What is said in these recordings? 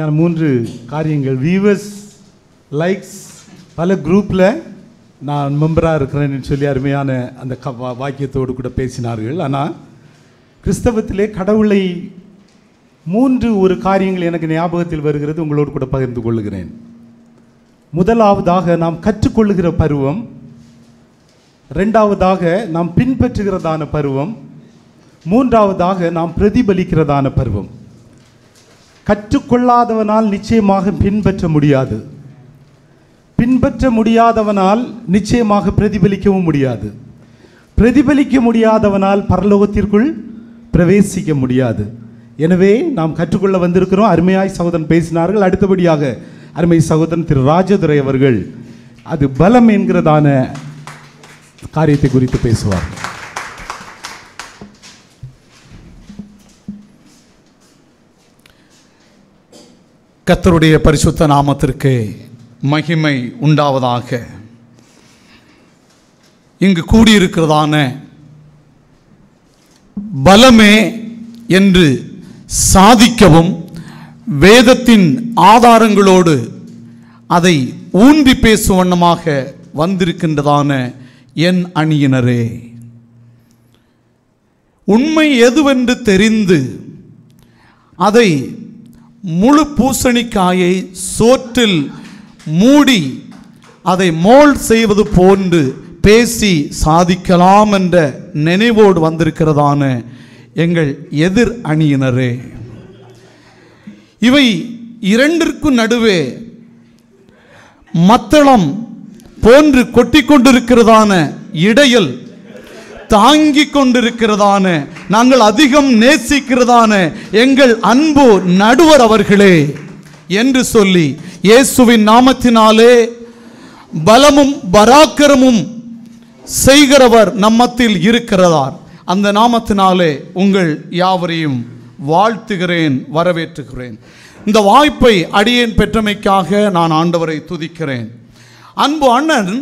அருமையான மூன்று காரியங்கள் வியூவர்ஸ் லைக்ஸ் பல குரூப்பில் நான் மெம்பராக இருக்கிறேன்னு சொல்லி அருமையான அந்த க வா- வாக்கியத்தோடு கூட பேசினார்கள் ஆனால் கிறிஸ்தவத்திலே கடவுளை மூன்று ஒரு காரியங்கள் எனக்கு ஞாபகத்தில் வருகிறது உங்களோடு கூட பகிர்ந்து கொள்கிறேன் முதலாவதாக நாம் கற்றுக்கொள்ளுகிற பருவம் ரெண்டாவதாக நாம் பின்பற்றுகிறதான பருவம் மூன்றாவதாக நாம் பிரதிபலிக்கிறதான பருவம் கற்றுக்கொள்ளாதவனால் நிச்சயமாக பின்பற்ற முடியாது பின்பற்ற முடியாதவனால் நிச்சயமாக பிரதிபலிக்கவும் முடியாது பிரதிபலிக்க முடியாதவனால் பரலோகத்திற்குள் பிரவேசிக்க முடியாது எனவே நாம் கற்றுக்கொள்ள வந்திருக்கிறோம் அருமையாய் சகோதரன் பேசினார்கள் அடுத்தபடியாக அருமை சகோதரன் திரு ராஜதுரை அவர்கள் அது பலம் என்கிறதான காரியத்தை குறித்து பேசுவார்கள் கர்த்தருடைய பரிசுத்த நாமத்திற்கு மகிமை உண்டாவதாக இங்கு கூடியிருக்கிறதான பலமே என்று சாதிக்கவும் வேதத்தின் ஆதாரங்களோடு அதை ஊன்றி பேசும் வண்ணமாக வந்திருக்கின்றதான என் அணியினரே உண்மை எதுவென்று தெரிந்து அதை முழு பூசணிக்காயை சோற்றில் மூடி அதை மோல்ட் செய்வது போன்று பேசி சாதிக்கலாம் என்ற நினைவோடு வந்திருக்கிறதான எங்கள் எதிர் அணியினரே இவை இரண்டிற்கும் நடுவே மத்தளம் போன்று கொட்டிக்கொண்டிருக்கிறதான இடையில் தாங்கிக் கொண்டிருக்கிறதான நாங்கள் அதிகம் நேசிக்கிறதான எங்கள் அன்பு நடுவர் அவர்களே என்று சொல்லி இயேசுவின் நாமத்தினாலே பலமும் பராக்கிரமும் செய்கிறவர் நம்மத்தில் இருக்கிறதார் அந்த நாமத்தினாலே உங்கள் யாவரையும் வாழ்த்துகிறேன் வரவேற்றுகிறேன் இந்த வாய்ப்பை அடியேன் பெற்றமைக்காக நான் ஆண்டவரை துதிக்கிறேன் அன்பு அண்ணன்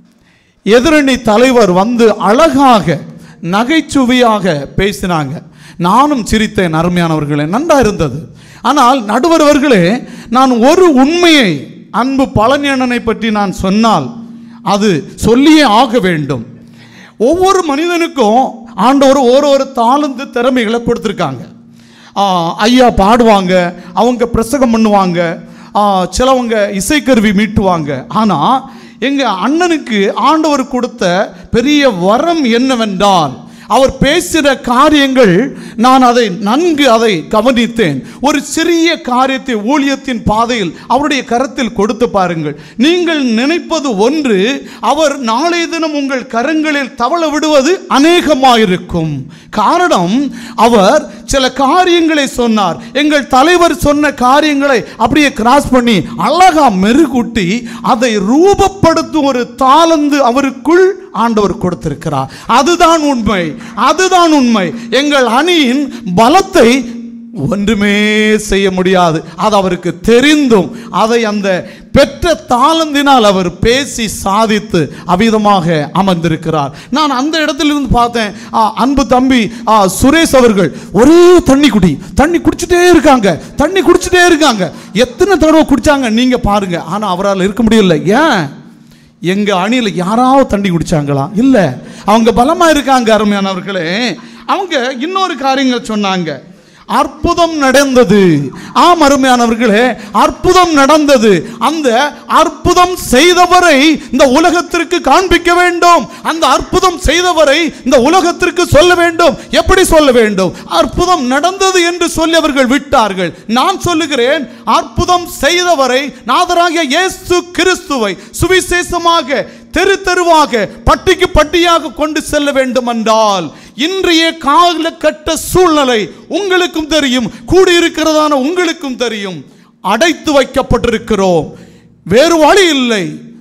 எதிரணி தலைவர் வந்து அழகாக நகைச்சுவையாக பேசினாங்க நானும் சிரித்தேன் அருமையானவர்களே நன்றா இருந்தது ஆனால் நடுவர் அவர்களே நான் ஒரு உண்மையை அன்பு பழனி அண்ணனை பற்றி நான் சொன்னால் அது சொல்லியே ஆக வேண்டும் ஒவ்வொரு மனிதனுக்கும் ஆண்டவர் ஒரு ஒரு தாளந்து திறமைகளை கொடுத்துருக்காங்க ஆ, ஐயா பாடுவாங்க அவங்க பிரசங்கம் பண்ணுவாங்க ஆ, சிலவங்க இசைக்கருவி மீட்டுவாங்க ஆனால் எங்கள் அண்ணனுக்கு ஆண்டவர் கொடுத்த பெரிய வரம் என்னவென்றால் அவர் பேசுகிற காரியங்கள் நான் அதை நன்கு அதை கவனித்தேன் ஒரு சிறிய காரியத்தை ஊழியத்தின் பாதையில் அவருடைய கரத்தில் கொடுத்து பாருங்கள் நீங்கள் நினைப்பது ஒன்று அவர் நாளைய தினம் உங்கள் கரங்களில் தவள விடுவது அநேகமாயிருக்கும் காரணம் அவர் சில காரியங்களை சொன்னார் எங்கள் தலைவர் சொன்ன காரியங்களை அப்படியே கிராஸ் பண்ணி அழகா மெருகூட்டி அதை ரூபப்படுத்தும் ஒரு தாளந்து அவருக்குள் ஆண்டவர் கொடுத்திருக்கிறார் அதுதான் உண்மை அதுதான் உண்மை எங்கள் அணியின் பலத்தை ஒன்றுமே செய்ய முடியாது அது அவருக்கு தெரிந்தும் அதை அந்த பெற்ற தாளந்தினால் அவர் பேசி சாதித்து அவிதமாக அமர்ந்திருக்கிறார் நான் அந்த இடத்திலிருந்து பார்த்தேன் ஆ, அன்பு தம்பி ஆ, சுரேஷ் அவர்கள் ஒரே தண்ணி குடி தண்ணி குடிச்சிட்டே இருக்காங்க தண்ணி குடிச்சிட்டே இருக்காங்க எத்தனை தடவை குடிச்சாங்க நீங்க பாருங்க ஆனா அவரால் இருக்க முடியல ஏன் எங்க அணியில் யாராவது தண்ணி குடிச்சாங்களா இல்ல அவங்க பலமா இருக்காங்க அருமையானவர்களே அவங்க இன்னொரு காரியங்கள் சொன்னாங்க அற்புதம் நடந்தது ஆம் அருமையானவர்களே அற்புதம் நடந்தது அந்த அற்புதம் செய்தவரை இந்த உலகத்திற்கு காண்பிக்க வேண்டும் அந்த அற்புதம் செய்தவரை இந்த உலகத்திற்கு சொல்ல வேண்டும் எப்படி சொல்ல வேண்டும் அற்புதம் நடந்தது என்று சொல்லி அவர்கள் விட்டார்கள் நான் சொல்லுகிறேன் அற்புதம் செய்தவரை நாதராகிய இயேசு கிறிஸ்துவை சுவிசேஷமாக தெரு தெருவாக பட்டிக்கு பட்டியாக கொண்டு செல்ல வேண்டும் என்றால் இன்றைய காலகட்ட சூழ்நிலை உங்களுக்கும் தெரியும் கூடியிருக்கிறதான உங்களுக்கும் தெரியும் அடைத்து வைக்கப்பட்டிருக்கிறோம் வேறு வழி இல்லை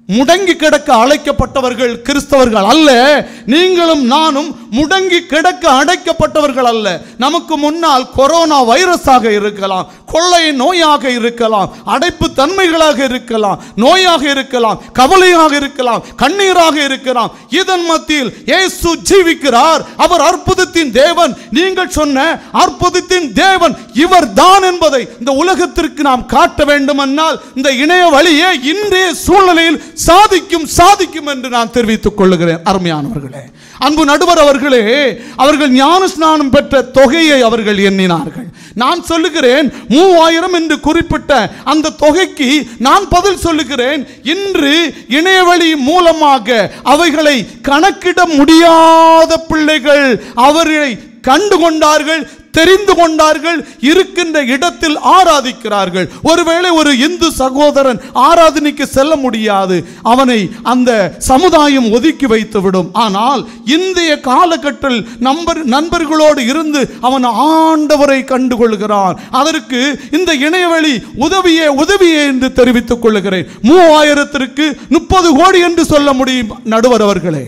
முடங்கி கிடக்க அழைக்கப்பட்டவர்கள் கிறிஸ்தவர்கள் அல்ல நீங்களும் நானும் முடங்கி கிடக்க அடைக்கப்பட்டவர்கள் அல்ல நமக்கு முன்னால் கொரோனா வைரஸாக இருக்கலாம் கொள்ளை நோயாக இருக்கலாம் அடைப்பு தன்மைகளாக இருக்கலாம் நோயாக இருக்கலாம் கவலையாக இருக்கலாம் கண்ணீராக இருக்கலாம் இதன் மத்தியில் இயேசு ஜீவிக்கிறார் அவர் அற்புதத்தின் தேவன் நீங்கள் சொன்ன அற்புதத்தின் தேவன் இவர் தான் என்பதை இந்த உலகத்திற்கு நாம் காட்ட வேண்டுமென்றால் இந்த இணைய வழியே இன்றைய சூழ்நிலையில் சாதிக்கும் சாதிக்கும் என்று நான் தெரிவித்துக் கொள்ளுகிறேன் அருமையானவர்களே அன்பு நடுவர் அவர்களே அவர்கள் ஞான ஸ்நானம் பெற்ற தொகையை அவர்கள் எண்ணினார்கள் நான் சொல்லுகிறேன் மூவாயிரம் என்று குறிப்பிட்ட அந்த தொகைக்கு நான் பதில் சொல்லுகிறேன் இன்று இணையவழி மூலமாக அவைகளை கணக்கிட முடியாத பிள்ளைகள் அவர்களை கண்டு கொண்டார்கள் தெரிந்து கொண்டார்கள் இருக்கின்ற இடத்தில் ஆராதிக்கிறார்கள் ஒருவேளை ஒரு இந்து சகோதரன் ஆராதனைக்கு செல்ல முடியாது அவனை அந்த சமுதாயம் ஒதுக்கி வைத்துவிடும் ஆனால் இந்திய காலகட்டத்தில் நம்பர் நண்பர்களோடு இருந்து அவன் ஆண்டவரை கண்டுகொள்கிறான் அதற்கு இந்த இணையவழி உதவியே உதவியே என்று தெரிவித்துக் கொள்ளுகிறேன் மூவாயிரத்திற்கு முப்பது கோடி என்று சொல்ல முடியும் நடுவர் அவர்களே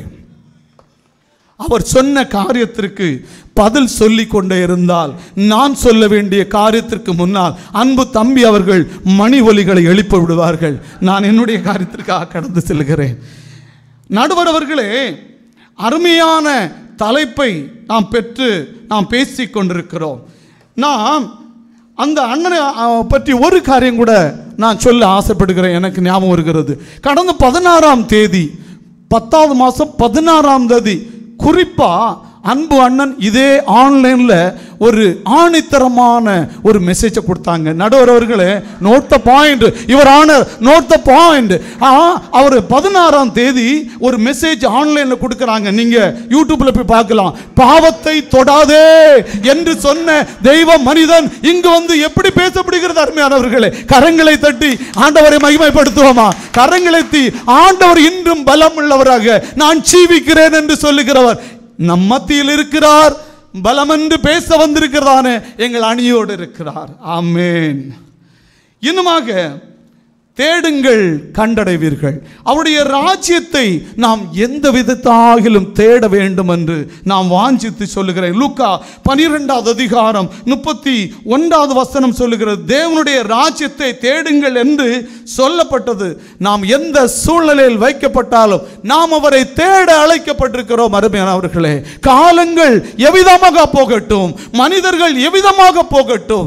அவர் சொன்ன காரியத்திற்கு பதில் சொல்லிக் கொண்டே இருந்தால் நான் சொல்ல வேண்டிய காரியத்திற்கு முன்னால் அன்பு தம்பி அவர்கள் மணி ஒலிகளை எழுப்பி விடுவார்கள் நான் என்னுடைய காரியத்திற்காக கடந்து செல்கிறேன் நடுவர் அவர்களே அருமையான தலைப்பை நாம் பெற்று நாம் பேசிக் கொண்டிருக்கிறோம் நாம் அந்த அண்ணனை அ, பற்றி ஒரு காரியம் கூட நான் சொல்ல ஆசைப்படுகிறேன் எனக்கு ஞாபகம் வருகிறது கடந்த பதினாறாம் தேதி பத்தாவது மாதம் பதினாறாம் தேதி குறிப்பா அன்பு அண்ணன் இதே ஆன்லைன்ல ஒரு ஆணித்தரமான ஒரு மெசேஜை கொடுத்தாங்க நடுவர் அவர்களே நோட் த பாயிண்ட் இவர் ஆனர் நோட் த பாயிண்ட் அவர் பதினாறாம் தேதி ஒரு மெசேஜ் ஆன்லைன்ல கொடுக்கறாங்க நீங்க யூடியூப்ல போய் பார்க்கலாம் பாவத்தை தொடாதே என்று சொன்ன தெய்வ மனிதன் இங்கு வந்து எப்படி பேசப்படுகிறது அருமையானவர்களே கரங்களை தட்டி ஆண்டவரை மகிமைப்படுத்துவோமா கரங்களை தட்டி ஆண்டவர் இன்றும் பலம் உள்ளவராக நான் ஜீவிக்கிறேன் என்று சொல்லுகிறவர் நம் மத்தியில் இருக்கிறார் பலம் என்று பேச வந்திருக்கிறதான எங்கள் அணியோடு இருக்கிறார் ஆமென் இன்னுமாக தேடுங்கள் கண்டடைவீர்கள் அவருடைய ராஜ்யத்தை நாம் எந்த விதத்தாகிலும் தேட வேண்டும் என்று நாம் வாஞ்சித்து சொல்லுகிறேன் லூக்கா பனிரெண்டாவது அதிகாரம் முப்பத்தி ஒன்றாவது வசனம் சொல்லுகிறது தேவனுடைய ராஜ்யத்தை தேடுங்கள் என்று சொல்லப்பட்டது நாம் எந்த சூழ்நிலையில் வைக்கப்பட்டாலும் நாம் அவரை தேட அழைக்கப்பட்டிருக்கிறோம் அருமையானவர்களே காலங்கள் எவ்விதமாக போகட்டும் மனிதர்கள் எவ்விதமாக போகட்டும்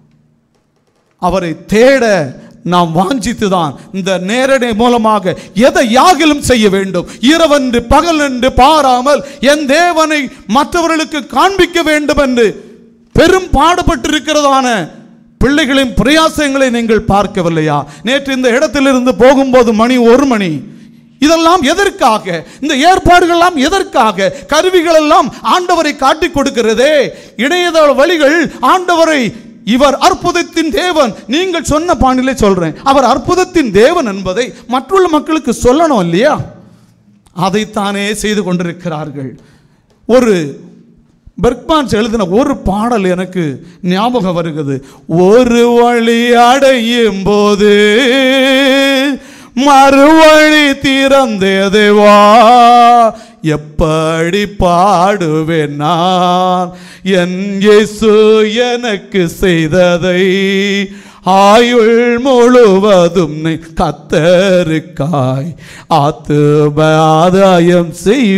அவரை தேட நாம் வாஞ்சித்து தான் இந்த நேரடி மூலமாக எதை யாகிலும் செய்ய வேண்டும் இரவென்று பகல் என்று பாராமல் என் தேவனை மற்றவர்களுக்கு காண்பிக்க வேண்டும் என்று பெரும் பாடுபட்டிருக்கிறதான பிள்ளைகளின் பிரயாசங்களை நீங்கள் பார்க்கவில்லையா நேற்று இந்த இடத்திலிருந்து போகும்போது மணி ஒரு மணி இதெல்லாம் எதற்காக இந்த ஏற்பாடுகள் எல்லாம் எதற்காக கருவிகள் எல்லாம் ஆண்டவரை காட்டிக் கொடுக்கிறதே இணையதள வழிகள் ஆண்டவரை இவர் அற்புதத்தின் தேவன் நீங்கள் சொன்ன பாணிலே சொல்றேன் அவர் அற்புதத்தின் தேவன் என்பதை மற்றுள்ள மக்களுக்கு சொல்லணும் இல்லையா அதைத்தானே செய்து கொண்டிருக்கிறார்கள் ஒரு பெர்க்மான்ஸ் எழுதின ஒரு பாடல் எனக்கு ஞாபகம் வருகிறது ஒரு வழி அடையும் போது மறுவழி திறந்தது வா எப்படி பாடுவேன் நான் என் இயேசு எனக்கு செய்ததை ஆயுள் முழுவதும் நீ கத்தருக்காய் ஆத்தும ஆதாயம்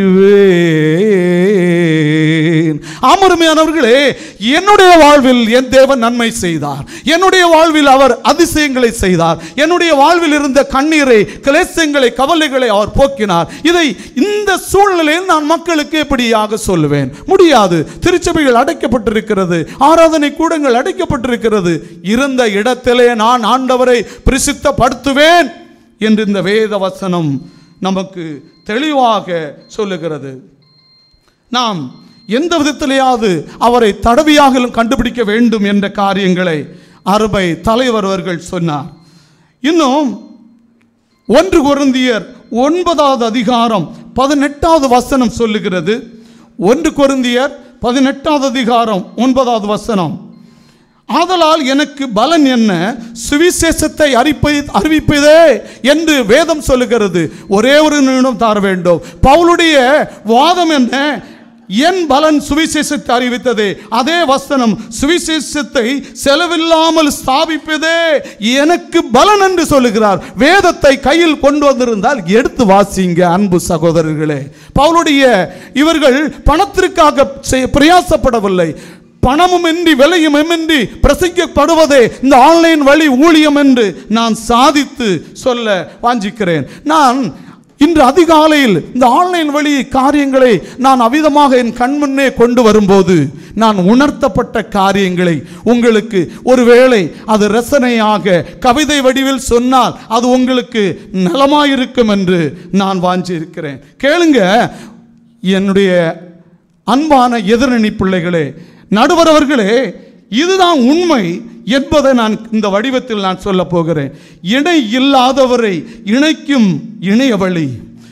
செய்வேன் ஆமருமையானவர்களே என்னுடைய வாழ்வில் என் தேவன் நன்மை செய்தார் என்னுடைய வாழ்வில் அவர் அதிசயங்களை செய்தார் என்னுடைய வாழ்வில் இருந்த கண்ணீரை கிளேசங்களை கவலைகளை அவர் போக்கினார் இதை இந்த சூழ்நிலையில் நான் மக்களுக்கு எப்படியாக சொல்லுவேன் முடியாது திருச்சபைகள் அடைக்கப்பட்டிருக்கிறது ஆராதனை கூடங்கள் அடைக்கப்பட்டிருக்கிறது இருந்த இடத்திலே நான் ஆண்டவரை பிரசித்தப்படுத்துவேன் என்று இந்த வேத வசனம் நமக்கு தெளிவாக சொல்லுகிறது நாம் எந்த விதத்திலேயாவது அவரை தடவியாகலும் கண்டுபிடிக்க வேண்டும் என்ற காரியங்களை அருமை தலைவர் அவர்கள் சொன்னார் இன்னும் ஒன்று கொருந்தியர் ஒன்பதாவது அதிகாரம் பதினெட்டாவது வசனம் சொல்லுகிறது ஒன்று கொருந்தியர் பதினெட்டாவது அதிகாரம் ஒன்பதாவது வசனம் ஆதலால் எனக்கு பலன் என்ன சுவிசேஷத்தை அறிப்பை அறிவிப்பதே என்று வேதம் சொல்லுகிறது ஒரே ஒரு நிமிடம் தர வேண்டும் பவுலுடைய வாதம் என்ன என் பலன் சுவிசேஷத்தை அறிவித்ததே அதே வசனம் சுவிசேஷத்தை செலவில்லாமல் ஸ்தாபிப்பதே எனக்கு பலன் என்று சொல்லுகிறார் வேதத்தை கையில் கொண்டு வந்திருந்தால் எடுத்து வாசிங்க அன்பு சகோதரர்களே பவுலுடைய இவர்கள் பணத்திற்காக செய்- பிரயாசப்படவில்லை பணமும் இன்றி விலையும் இன்றி பிரசங்கிக்கப்படுவதே இந்த ஆன்லைன் வழி ஊழியம் என்று நான் சாதித்து சொல்ல வாஞ்சிக்கிறேன் நான் இன்று அதிகாலையில் இந்த ஆன்லைன் வழி காரியங்களை நான் அவிதமாக என் கண்முன்னே கொண்டு வரும்போது நான் உணர்த்தப்பட்ட காரியங்களை உங்களுக்கு ஒருவேளை அது ரசனையாக கவிதை வடிவில் சொன்னால் அது உங்களுக்கு நலமாயிருக்கும் என்று நான் வாஞ்சியிருக்கிறேன் கேளுங்க என்னுடைய அன்பான எதிரணி பிள்ளைகளே நடுவர் அவர்களே இதுதான் உண்மை என்பதை நான் இந்த வடிவத்தில் நான் சொல்ல போகிறேன் இணை இல்லாதவரை இணைக்கும் இணையவழி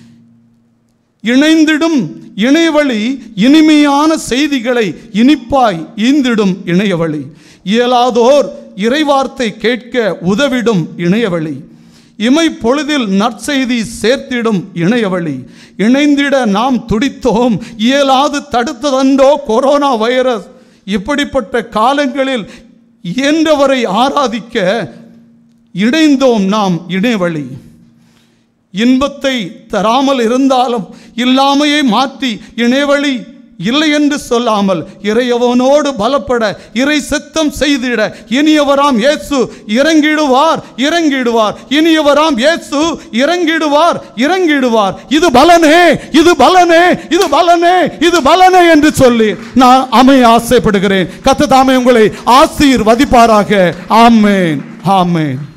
இணைந்திடும் இணையவழி இனிமையான செய்திகளை இனிப்பாய் ஈந்திடும் இணையவழி இயலாதோர் இறைவார்த்தை கேட்க உதவிடும் இணையவழி இமை பொழுதில் நற்செய்தி சேர்த்திடும் இணையவழி இணைந்திட நாம் துடித்தோம் இயலாது தடுத்ததன்றோ கொரோனா வைரஸ் இப்படிப்பட்ட காலங்களில் இயன்றவரை ஆராதிக்க இணைந்தோம் நாம் இணையவழி இன்பத்தை தராமல் இருந்தாலும் இல்லாமையை மாற்றி இணைவழி இல்லை என்று சொல்லாமல் இறையவனோடு பலப்பட இறை சித்தம் செய்திட இனியவராம் இயேசு இறங்கிடுவார் இறங்கிடுவார் இனியவராம் இயேசு இறங்கிடுவார் இறங்கிடுவார் இது பலனே இது பலனே இது பலனே இது பலனே என்று சொல்லி நான் அமைய ஆசைப்படுகிறேன் கத்த தாமே உங்களை ஆசீர்வதிப்பாராக ஆமேன் ஆமேன்